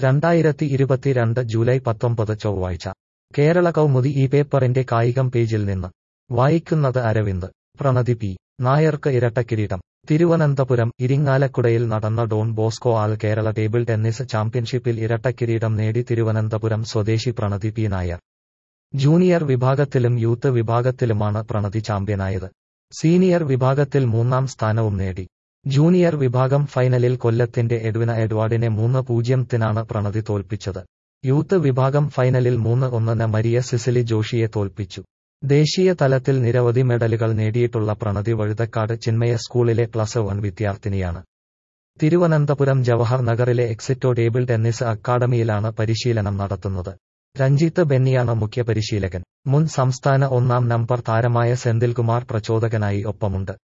രണ്ടായിരത്തി ഇരുപത്തിരണ്ട് ജൂലൈ പത്തൊമ്പത് ചൊവ്വാഴ്ച കേരള കൗമുദി ഈ പേപ്പറിന്റെ കായികം പേജിൽ നിന്ന് വായിക്കുന്നത് അരവിന്ദ് പ്രണതി പി നായർക്ക് ഇരട്ടക്കിരീടം തിരുവനന്തപുരം ഇരിങ്ങാലക്കുടയിൽ നടന്ന Don Bosco all Kerala table tennis ചാമ്പ്യൻഷിപ്പിൽ ഇരട്ടക്കിരീടം നേടി തിരുവനന്തപുരം സ്വദേശി പ്രണതി പി നായർ ജൂനിയർ വിഭാഗത്തിലും യൂത്ത് വിഭാഗത്തിലുമാണ് പ്രണതി ചാമ്പ്യനായത് സീനിയർ വിഭാഗത്തിൽ മൂന്നാം സ്ഥാനവും നേടി ജൂനിയർ വിഭാഗം ഫൈനലിൽ കൊല്ലത്തിന്റെ എഡ്വിന എഡ്വാർഡിനെ മൂന്ന് പൂജ്യത്തിനാണ് പ്രണതി തോൽപ്പിച്ചത് യൂത്ത് വിഭാഗം ഫൈനലിൽ മൂന്ന് ഒന്നിന് മരിയ സിസിലി ജോഷിയെ തോൽപ്പിച്ചു ദേശീയ തലത്തിൽ നിരവധി മെഡലുകൾ നേടിയിട്ടുള്ള പ്രണതി വഴുതക്കാട് ചിന്മയ സ്കൂളിലെ പ്ലസ് വൺ വിദ്യാർത്ഥിനിയാണ് തിരുവനന്തപുരം ജവഹർ നഗറിലെ എക്സിറ്റോ ടേബിൾ ടെന്നീസ് അക്കാദമിയിലാണ് പരിശീലനം നടത്തുന്നത് രഞ്ജിത്ത് ബെന്നിയാണ് മുഖ്യ പരിശീലകൻ മുൻ സംസ്ഥാന ഒന്നാം നമ്പർ താരമായ സെന്തിൽകുമാർ പ്രചോദകനായി ഒപ്പമുണ്ട്